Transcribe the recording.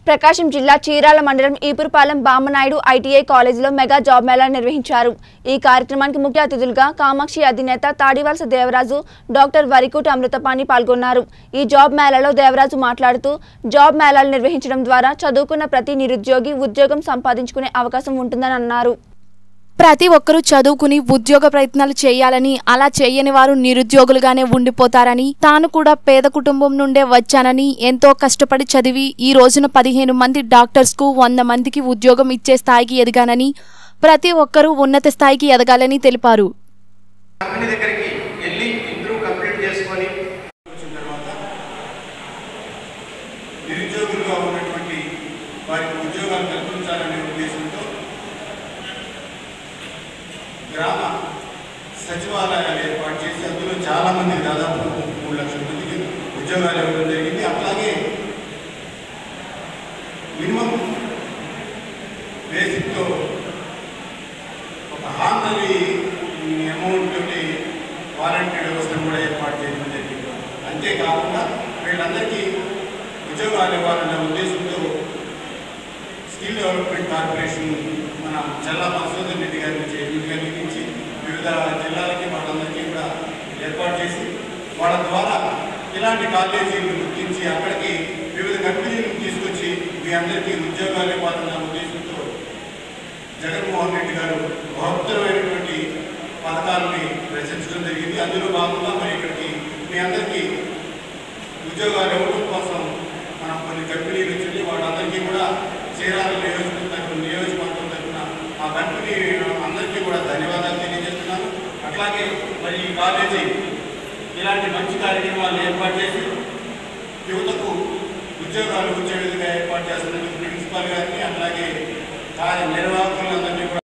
ప్రకాశం జిల్లా చీరాల మండలం ఈపురపాలెం బామ్మనాయుడు ఐటీఐ కాలేజీలో మెగా జాబ్ మేళా నిర్వహించారు ఈ కార్యక్రమానికి ముఖ్య అతిథులుగా కామాక్షి అధినేత తాడివలస దేవరాజు డాక్టర్ వరికుటి అమృతపాణి పాల్గొన్నారు ఈ జాబ్ మేళాలో దేవరాజు మాట్లాడుతూ జాబ్ మేళాలు నిర్వహించడం ద్వారా చదువుకున్న ప్రతి నిరుద్యోగి ఉద్యోగం సంపాదించుకునే అవకాశం ఉంటుందని అన్నారు ప్రతి ఒక్కరూ చదువుకుని ఉద్యోగ ప్రయత్నాలు చేయాలని అలా చేయని వారు నిరుద్యోగులుగానే ఉండిపోతారని తాను కూడా పేద కుటుంబం నుండే వచ్చానని ఎంతో కష్టపడి చదివి ఈ రోజున పదిహేను మంది డాక్టర్స్ కు వంద మందికి ఉద్యోగం ఇచ్చే స్థాయికి ఎదిగానని ప్రతి ఒక్కరూ ఉన్నత స్థాయికి ఎదగాలని తెలిపారు కంపెనీ దగ్గరికి వెళ్ళి ఇంటర్వ్యూ కంప్లీట్ చేసుకొని వచ్చిన తర్వాత నిరుద్యోగులుగా ఉన్నటువంటి వారికి ఉద్యోగాలు కల్పించాలనే ఉద్దేశంతో గ్రామ సచివాలయాలు ఏర్పాటు చేసి అందులో చాలా మందికి దాదాపు మూడు లక్షల మందికి ఉద్యోగాలు ఇవ్వడం జరిగింది అట్లాగే మినిమం బేసిక్తో ఒక హానరీ అమౌంట్ తోటి వాలంటీర్ వ్యవస్థను కూడా ఏర్పాటు చేయడం జరిగింది అంతేకాకుండా వీళ్ళందరికీ ఉద్యోగాలు ఇవ్వాలన్న ఉద్దేశంతో స్కిల్ డెవలప్మెంట్ కార్పొరేషన్ మన చల్లా మధుసూదన్ రెడ్డి గారిని చైర్మన్గా నియమించి వివిధ జిల్లాలకి వాళ్ళందరికీ కూడా ఏర్పాటు చేసి వాళ్ళ ద్వారా ఇలాంటి కాలేజీలు గుర్తించి అక్కడికి వివిధ కంపెనీలను తీసుకొచ్చి మీ అందరికీ ఉద్యోగాలు ఇవ్వాలన్న ఉద్దేశంతో జగన్మోహన్ రెడ్డి గారు మహత్తరమైనటువంటి పథకాలని రచించడం జరిగింది అందులో భాగంగా మరి ఇక్కడికి మీ అందరికీ ఉద్యోగాలు ఇవ్వడం కోసం మనం కొన్ని కంపెనీలు వచ్చింది వాళ్ళందరికీ కూడా చీరాల నియోజకవర్గం తరఫున నియోజకవర్గం తరఫున ఆ కంపెనీ అందరికీ కూడా ధన్యవాదాలు తెలియజేస్తున్నాను అట్లాగే మరి ఈ కాలేజీ ఇలాంటి మంచి కార్యక్రమాలు ఏర్పాటు చేసి యువతకు ఉద్యోగాలు వచ్చే విధంగా ఏర్పాటు చేస్తున్నందుకు ప్రిన్సిపాల్ గారిని అట్లాగే కార్యనిర్వాహక